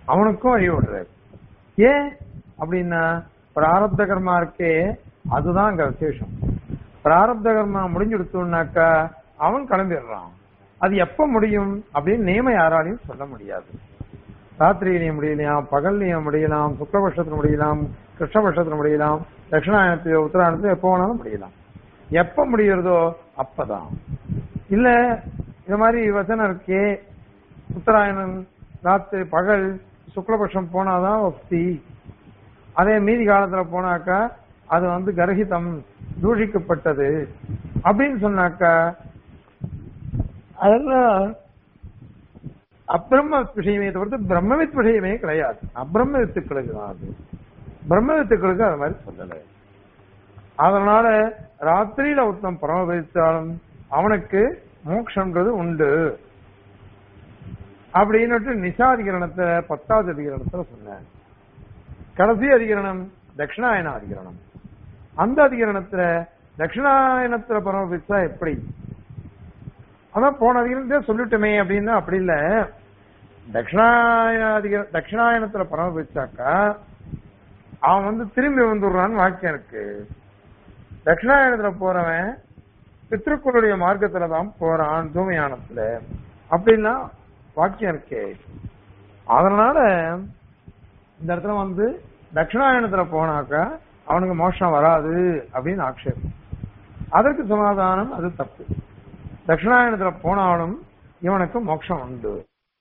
அவனுக்கும் வழி விடுறாரு ஏன் அப்படின்னா பிராரப்த கர்மா இருக்கே அதுதான் அங்க விசேஷம் பிராரப்த கர்மா முடிஞ்சுடுத்தோம்னாக்கா அவன் கிளம்பிடுறான் அது எப்ப முடியும் அப்படின்னு நியம யாராலையும் சொல்ல முடியாது ராத்திரியிலையும் முடியலாம் பகல்லையும் முடியலாம் சுக்லபட்சத்துல முடியலாம் கிருஷ்ணபட்சத்துல முடியலாம் தட்சிணாயனத்தையோ உத்தராயணத்தையோ எப்போ வேணாலும் முடியலாம் எப்ப முடியறதோ அப்பதான் இல்ல இந்த மாதிரி வசனம் இருக்கே உத்தராயணம் ராத்திரி பகல் சுக்லபட்சம் போனாதான் வக்தி அதே மீதி காலத்துல போனாக்கா அது வந்து கர்ஹிதம் தூஷிக்கப்பட்டது அப்படின்னு சொன்னாக்கா அதெல்லாம் அப்பிரம்ம விஷயமே தவிர்த்து பிரம்மவித் விஷயமே கிடையாது அப்பிரம்ம வித்துக்களுக்கு தான் அது பிரம்ம வித்துக்களுக்கு அது மாதிரி சொல்லலை அதனால ராத்திரியில ஒருத்தன் பரமபதித்தாலும் அவனுக்கு மோட்சம்ன்றது உண்டு அப்படின்னுட்டு நிசாதிகரணத்தை பத்தாவது அதிகரணத்துல சொன்னேன் கடைசி அதிகரணம் தட்சிணாயன அதிகரணம் அந்த அதிகரணத்துல தட்சிணாயனத்துல பரமபிச்சா எப்படி அதான் போன அதிகரணத்தே சொல்லிட்டுமே அப்படின்னு அப்படி இல்ல தட்சிணாயன அதிக தட்சிணாயனத்துல பரமபிச்சாக்கா அவன் வந்து திரும்பி வந்துடுறான்னு வாக்கியம் இருக்கு தட்சிணாயனத்துல போறவன் பித்ருக்களுடைய மார்க்கத்துல தான் போறான் தூமயானத்துல அப்படின்னா வாக்கியம் இருக்கே அதனால இந்த இடத்துல வந்து தட்சிணாயனத்துல போனாக்கா அவனுக்கு மோஷம் வராது அப்படின்னு ஆக்ஷேபம் அதற்கு சமாதானம் அது தப்பு தட்சிணாயனத்துல போனாலும் இவனுக்கு மோட்சம் உண்டு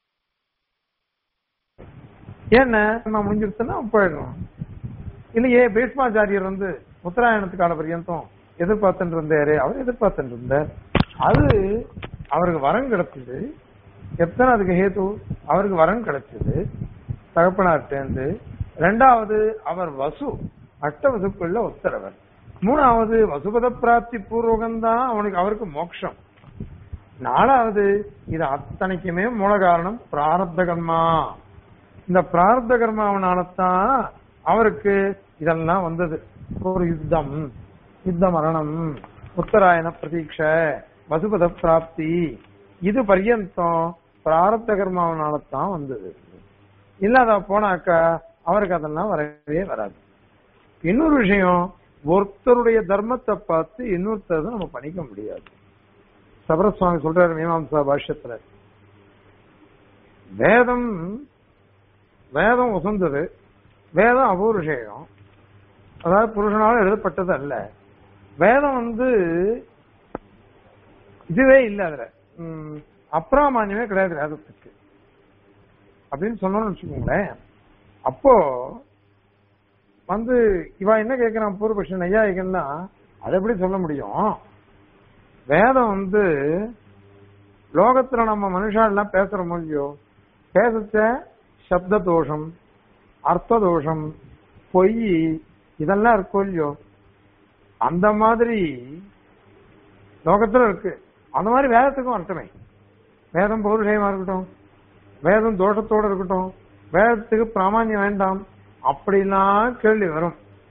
என்ன நம்ம முடிஞ்சிருச்சுன்னா போயிடலாம் இல்லையே பீஷ்மாச்சாரியர் வந்து உத்தராயணத்து கால பரியந்தம் எதிர்பார்த்துட்டு இருந்தாரு அவர் எதிர்பார்த்துட்டு இருந்தார் அது அவருக்கு வரம் கிடைச்சது எத்தனை அதுக்கு ஹேத்து அவருக்கு வரம் கிடைச்சது தகப்பனார்ட்டேந்து ரெண்டாவது அவர் வசு அஷ்ட வசுக்குள்ள உத்தரவர் மூணாவது வசுபத பிராப்தி பூர்வகம்தான் அவனுக்கு அவருக்கு மோட்சம் நாலாவது இது அத்தனைக்குமே மூல காரணம் பிராரப்த கர்மா இந்த பிராரப்த கர்மாவனால்தான் அவருக்கு இதெல்லாம் வந்தது ஒரு யுத்தம் யுத்த மரணம் உத்தராயண பிரதீட்ச வசுபத பிராப்தி இது பர்யந்தம் பிராரப்த கர்மாவனால்தான் வந்தது இல்லாத போனாக்கா அவருக்கு அதெல்லாம் வரவே வராது இன்னொரு விஷயம் ஒருத்தருடைய தர்மத்தை பார்த்து இன்னொருத்தர் நம்ம பண்ணிக்க முடியாது சபரசுவாமி சொல்றாரு மீமாம்சா பாஷ்யத்துல வேதம் வேதம் உசந்தது வேதம் அபூருஷேயம் அதாவது புருஷனால எழுதப்பட்டது அல்ல வேதம் வந்து இதுவே இல்ல அதுல உம், அப்ராமான்யமே கிடையாது வேதத்துக்கு அப்படின்னு சொன்னோம்னு வச்சுக்கோங்களேன் அப்போ வந்து இவ என்ன கேக்குறான் பூர்வபக்ஷன் நையாயிகன்னா அதை எப்படி சொல்ல முடியும் வேதம் வந்து லோகத்துல நம்ம மனுஷா எல்லாம் பேசுற மொழியோ பேசச்ச சப்த தோஷம் அர்த்த தோஷம் பொய் இதெல்லாம் இருக்கும் இல்லையோ அந்த மாதிரி லோகத்துல இருக்கு அந்த மாதிரி வேதத்துக்கும் அர்த்தமே வேதம் பௌருஷயமா இருக்கட்டும் வேதம் தோஷத்தோட இருக்கட்டும் வேதத்துக்கு பிராமான்யம் வேண்டாம் அப்படிலாம் கேள்வி வரும்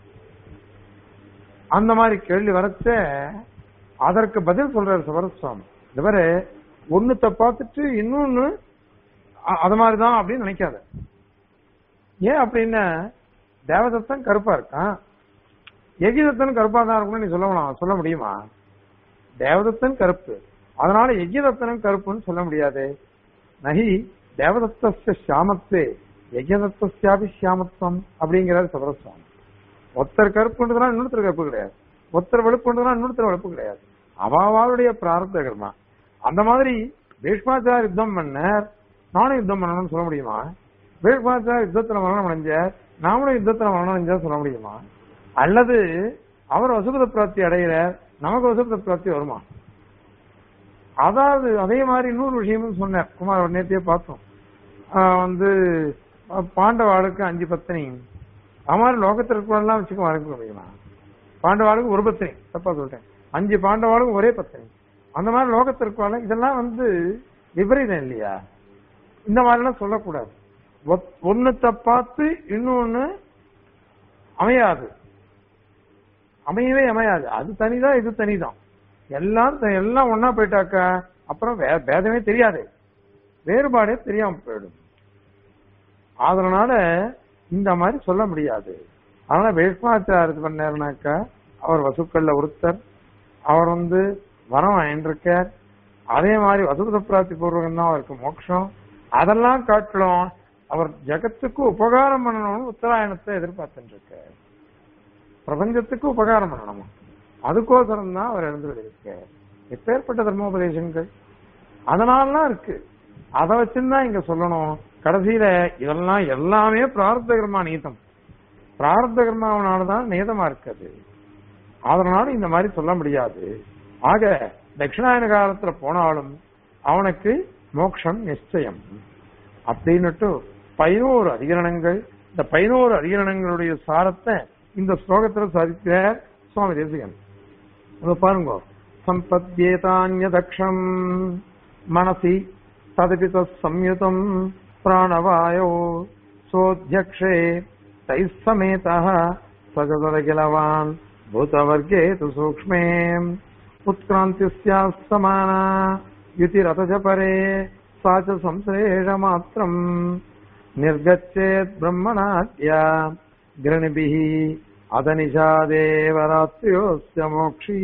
அந்த மாதிரி கேள்வி வரச்ச அதற்கு பதில் சொல்றாரு சபரசுவாமி இவரு ஒண்ணுத்த பார்த்துட்டு இன்னொன்னு அ- அது மாதிரிதான் அப்படின்னு நினைக்காத ஏன் அப்படின்னா தேவதத்தன் கருப்பா இருக்கான் எகிதத்தன் கருப்பா தான் இருக்கும்னு நீ சொல்லலாம் சொல்ல முடியுமா தேவதத்தன் கருப்பு அதனால எகிதத்தனும் கருப்புன்னு சொல்ல முடியாது நகி தேவதத்த சாமத்தே யஜதத்தாபி சாமத்துவம் அப்படிங்கிறார் சபரசுவாமி ஒருத்தர் கருப்புன்றதுனா இன்னொருத்தர் கருப்பு கிடையாது ஒருத்தர் வெளுப்புன்றதுனா இன்னொருத்தர் வெளுப்பு கிடையாது அவாவாளுடைய பிரார்த்த கர்மா அந்த மாதிரி பீஷ்மாச்சார யுத்தம் பண்ணார் நானும் யுத்தம் பண்ணணும்னு சொல்ல முடியுமா பீஷ்மாச்சார யுத்தத்துல மரணம் அடைஞ்சார் நாமளும் யுத்தத்துல மரணம் அடைஞ்சா சொல்ல முடியுமா அல்லது அவர் வசுபத பிராப்தி அடைகிறார் நமக்கு வசுபத பிராப்தி வருமா அதாவது அதே மாதிரி இன்னொரு விஷயமும் சொன்னார் குமார் நேத்தியே பார்த்தோம் ஆஹ் வந்து அஹ் பாண்டவாளுக்கு அஞ்சு பத்தினி அது மாதிரி லோகத்தில் இருக்கிறவெல்லாம் வச்சுக்க வளர்க்க முடியுமா பாண்டவாளுக்கு ஒரு பத்தினி தப்பா சொல்லிட்டேன் அஞ்சு பாண்டவாளுக்கு ஒரே பத்தினி அந்த மாதிரி லோகத்தில் இருக்கிறவங்க இதெல்லாம் வந்து விபரீதம் இல்லையா இந்த மாதிரிலாம் சொல்லக்கூடாது ஒத்- ஒண்ணுத்த பார்த்து இன்னொன்னு அமையாது அமையவே அமையாது அது தனிதான் இது தனிதான் எல்லாம் த- எல்லாம் ஒன்னா போயிட்டாக்கா அப்புறம் வே- பேதமே தெரியாது வேறுபாடே தெரியாம போயிடும் அதனால இந்த மாதிரி சொல்ல முடியாது அதனால வேஷ்மாச்சார் இது பண்ணாருனாக்கா அவர் வசுக்கள்ல ஒருத்தர் அவர் வந்து வரம் வாங்கிருக்கார் அதே மாதிரி வசுபத பிராப்தி பூர்வகம் தான் அவருக்கு மோட்சம் அதெல்லாம் காட்டிலும் அவர் ஜகத்துக்கு உபகாரம் பண்ணணும்னு உத்தராயணத்தை எதிர்பார்த்துட்டு இருக்கார் பிரபஞ்சத்துக்கு உபகாரம் பண்ணணுமா அதுக்கோசரம் தான் அவர் எழுந்துள்ளிருக்கார் எப்பேற்பட்ட தர்மோபதேசங்கள் அதனாலலாம் இருக்கு அதை வச்சுதான் இங்க சொல்லணும் கடைசியில இதெல்லாம் எல்லாமே பிரார்த்த கர்மா நீதம் பிரார்த்த கர்மாவனாலதான் நீதமா இருக்குது அதனால இந்த மாதிரி சொல்ல முடியாது ஆக தட்சிணாயன காலத்துல போனாலும் அவனுக்கு மோட்சம் நிச்சயம் அப்படின்னுட்டு பதினோரு அதிகரணங்கள் இந்த பதினோரு அதிகரணங்களுடைய சாரத்தை இந்த ஸ்லோகத்துல சாதிக்கிறார் சுவாமி தேசிகன் இப்ப பாருங்க சம்பத்யேதான்யதக்ஷம் மனசி ததபி தம்யுதம் பிராணவாயோ சோத்யக்ஷே தைः समेतः सजतदखिलवान् भूतवर्गे तु सूक्ष्मे उत्क्रान्तिस्याः समाना युतिरथ च परे सा च संश्लेषमात्रम् निर्गच्छेत् ब्रह्मणाद्या गृणिभिः अदनिषादेव रात्र्योऽस्य मोक्षी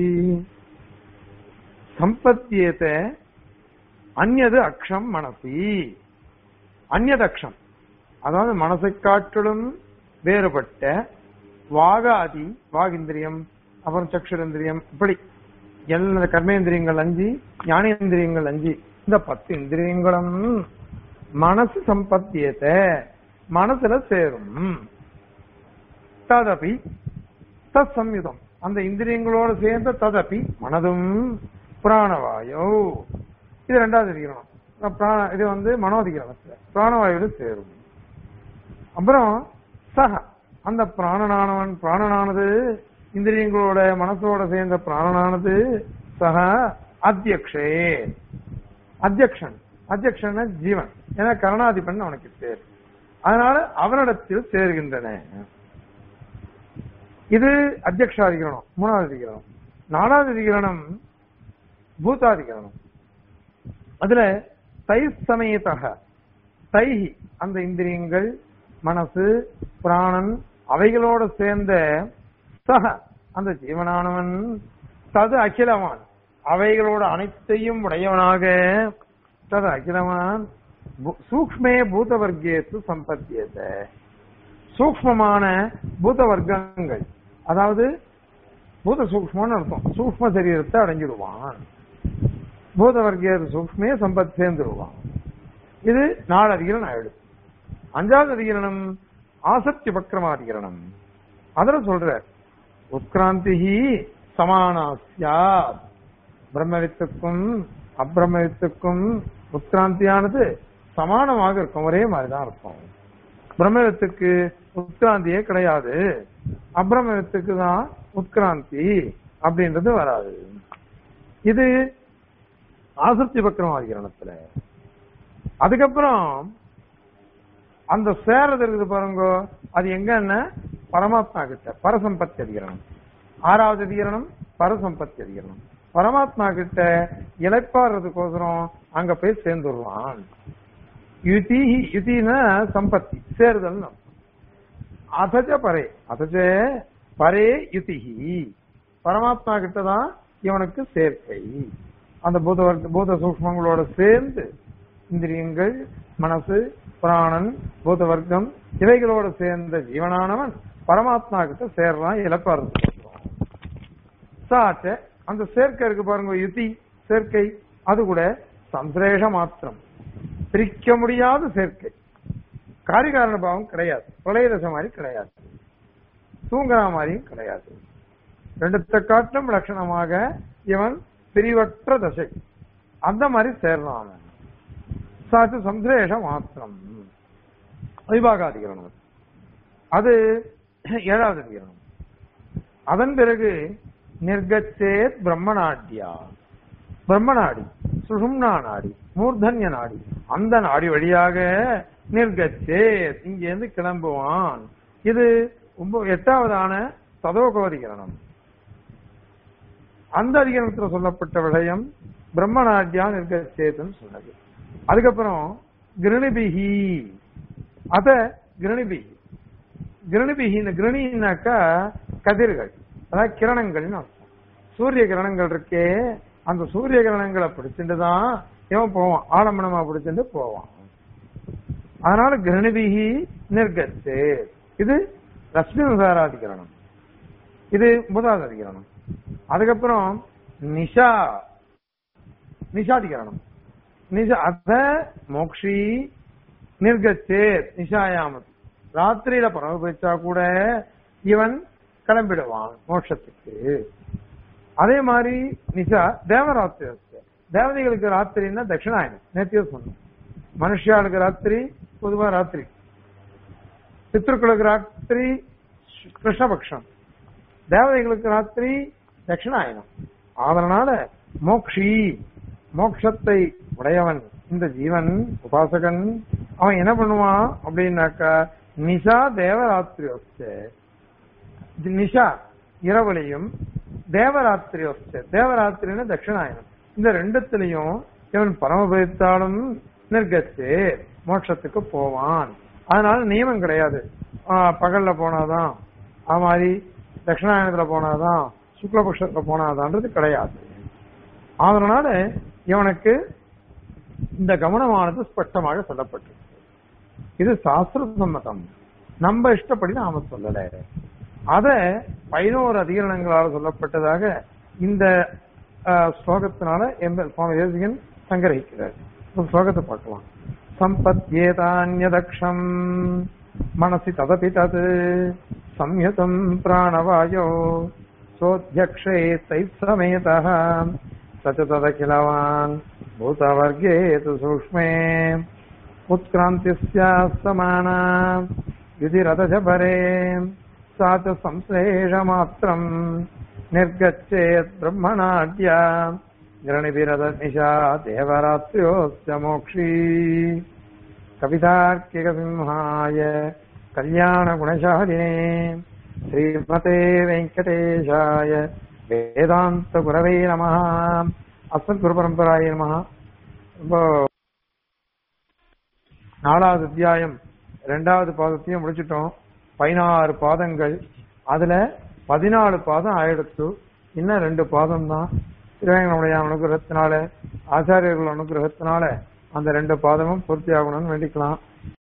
सम्पद्येते அந்நது அக்ஷம் மனசி அந்நது அக்ஷம் அதாவது மனசை காட்டிலும் வேறுபட்ட வாகாதி வாகிந்திரியம் அப்புறம் சக்ஷுரேந்திரியம் இப்படி எல்லா கர்மேந்திரியங்கள் அஞ்சு ஞானேந்திரியங்கள் அஞ்சு இந்த பத்து இந்திரியங்களும் மனசு சம்பத்தியத மனசுல சேரும் ததபி தத் சம்யுதம் அந்த இந்திரியங்களோடு சேர்ந்த ததபி மனதும் பிராணவாயோ இது ரெண்டாவது அதிகரணம் பிராண இது வந்து மனோதிகரணத்துல பிராணவாயுல சேரும் அப்புறம் சக அந்த பிராணனானவன் பிராணனானது இந்திரியங்களோட மனசோட சேர்ந்த பிராணனானது சக அத்தியக்ஷே அத்தியக்ஷன் அத்தியக்ஷன் ஜீவன் ஏன்னா கருணாதிபன் அவனுக்கு பேர் அதனால அவனிடத்தில் சேர்கின்றன இது அத்தியக்ஷாதிகரணம் மூணாவது அதிகரணம் நாலாவது அதிகரணம் பூதாதிகரணம் அதுல தை சமயத்தக தைஹி அந்த இந்திரியங்கள் மனசு பிராணன் அவைகளோட சேர்ந்த சக அந்த ஜீவனானவன் தது அகிலவான் அவைகளோட அனைத்தையும் உடையவனாக தது அகிலவான் பு- சூக்ஷ்மே பூத வர்க்கேத்து சம்பத்தியத சூக்ஷ்மமான பூத வர்க்கங்கள் அதாவது பூத சூக்ஷ்மம்னு அர்த்தம் சூக்ஷ்ம சரீரத்தை அடைஞ்சிடுவான் பூத வர்க்கேது சூக்ஷ்மே சம்பத் சேர்ந்துருவான் இது நாலு அதிகரணம் ஆயிடுது அஞ்சாவது அதிகரணம் ஆசக்தி பக்ரமாதிகரணம் அதுல சொல்ற உத்கிராந்தி சமானாஸ்யா பிரம்மவித்துக்கும் அப்பிரமவித்துக்கும் உத்கிராந்தியானது சமானமாக இருக்கும் ஒரே மாதிரிதான் இருக்கும் பிரம்மவித்துக்கு உத்கிராந்தியே கிடையாது அப்பிரமவித்துக்கு தான் உத்கிராந்தி அப்படின்றது வராது இது ஆசக்தி பக்ரமாதிகரணத்துல அதுக்கப்புறம் அந்த சேரது இருக்குது பாருங்க அது எங்கன்னா பரமாத்மா கிட்ட பரசம்பத்தி அதிகரணம் ஆறாவது அதிகரணம் பரசம்பத்தி அதிகரணம் பரமாத்மா கிட்ட இழைப்பாடுறதுக்கோசரம் அங்க போய் சேர்ந்துடுவான் யுதி யுதினா சம்பத்தி சேருதல் அதஜ பரே அதஜ பரே யுதிஹி பரமாத்மா கிட்ட தான் இவனுக்கு சேர்க்கை அந்த பூத வர்க்க பூத சூக்மங்களோட சேர்ந்து இந்திரியங்கள் மனசு பிராணன் பூத வர்க்கம் இவைகளோட சேர்ந்த ஜீவனானவன் பரமாத்மா கிட்ட சேர்றான் இழப்பாரு சாச்ச அந்த சேர்க்கை இருக்கு பாருங்க யுதி சேர்க்கை அது கூட சம்சிரேஷ மாத்திரம் பிரிக்க முடியாத சேர்க்கை காரிகாரண பாவம் கிடையாது பிரளய தசை மாதிரி கிடையாது தூங்குற மாதிரியும் கிடையாது ரெண்டுத்த காட்டிலும் லட்சணமாக இவன் பிரிவற்ற தசை அந்த மாதிரி சேர்றான் அவன் சாத்து சம்சிரேஷ மாத்திரம் விபாகாதிகரணம் அது ஏழாவது அதிகரணம் அதன் பிறகு நிர்கச்சேத் பிரம்மநாட்டியா பிரம்மநாடி சுஷும்னா நாடி மூர்தன்ய நாடி அந்த நாடி வழியாக நிர்கச்சேத் இங்கிருந்து கிளம்புவான் இது ஒன்ப- எட்டாவதான சதோகோதிகரணம் அந்த அதிகரணத்துல சொல்லப்பட்ட விஷயம் பிரம்மநாட்டியா நிர்கச்சேதுன்னு சொன்னது அதுக்கப்புறம் கிருணிபிகி அத கிரணிபிகி கிரணிபிகி இந்த கிரணினாக்கா கதிர்கள் அதாவது கிரணங்கள்னு அர்த்தம் சூரிய கிரணங்கள் இருக்கே அந்த சூரிய கிரணங்களை பிடிச்சிட்டு தான் இவன் போவான் ஆடம்பரமா பிடிச்சிட்டு போவான் அதனால கிரணிபிகி நிர்கத்து இது ரஷ்மி விசாராதிகரணம் இது முதலாவது அதிகரணம் அதுக்கப்புறம் நிஷா நிஷாதிகரணம் நிஷா அத மோக்ஷி நிர்கச்சே நிஷாயாமத் ராத்திரியில பரமபிச்சா கூட இவன் கிளம்பிடுவான் மோட்சத்துக்கு அதே மாதிரி நிஷா தேவராத்திரி தேவதைகளுக்கு ராத்திரின்னா தட்சிணாயனம் நேத்தியே சொன்னோம் மனுஷாளுக்கு ராத்திரி பொதுவா ராத்திரி பித்ருக்களுக்கு ராத்திரி கிருஷ்ணபக்ஷம் தேவதைகளுக்கு ராத்திரி தட்சிணாயனம் அதனால மோக்ஷி மோக்ஷத்தை உடையவன் இந்த ஜீவன் உபாசகன் அவன் என்ன பண்ணுவான் அப்படின்னாக்கா நிஷா தேவராத்திரி வச்சு நிஷா இரவுலையும் தேவராத்திரி வச்சு தேவராத்திரின்னு தட்சிணாயனம் இந்த ரெண்டுத்திலையும் இவன் பரமபதித்தாலும் நிர்கத்து மோட்சத்துக்கு போவான் அதனால நியமம் கிடையாது ஆஹ் பகல்ல போனாதான் அது மாதிரி தட்சிணாயனத்துல போனாதான் சுக்லபக்ஷத்துல போனாதான்றது கிடையாது அதனால இவனுக்கு இந்த கவனமானது ஸ்பஷ்டமாக சொல்லப்பட்டிருக்கு இது சாஸ்திர சம்மதம் நம்ம இஷ்டப்படி நாம சொல்லல அத பதினோரு அதிகரணங்களால் சொல்லப்பட்டதாக இந்த ஆஹ், ஸ்லோகத்தினால எந்த சுவாமி தேசிகன் சங்கரிக்கிறார் இந்த ஸ்லோகத்தை பார்க்கலாம் சம்பத்யேதான்யதக்ஷம் மனசி ததபி தத் சம்யதம் பிராணவாயோ சோத்யக்ஷே தைசமேதः स च तदखिलवान् भूतवर्गे तु सूक्ष्मे उत्क्रान्तिस्याः समाना युधिरथशबरे सा च संश्लेषमात्रम् निर्गच्छेत् ब्रह्मणाड्या गृणिभिरदनिशा देवरात्र्योऽस्य मोक्षी कवितार्किकसिंहाय कल्याणगुणशालिने श्रीमते वेङ्कटेशाय வேதாந்தகுரவே நம அஸ்மத் குரு பரம்பராய நம ரொம்ப நாலாவது அத்தியாயம் ரெண்டாவது பாதத்தையும் முடிச்சிட்டோம் பதினாறு பாதங்கள் அதுல பதினாலு பாதம் ஆயிடுத்து இன்னும் ரெண்டு பாதம் தான் திருவேங்கனுடைய அனுகிரகத்தினால ஆச்சாரியர்கள் அனுகிரகத்தினால அந்த ரெண்டு பாதமும் பூர்த்தி ஆகணும்னு வேண்டிக்கலாம்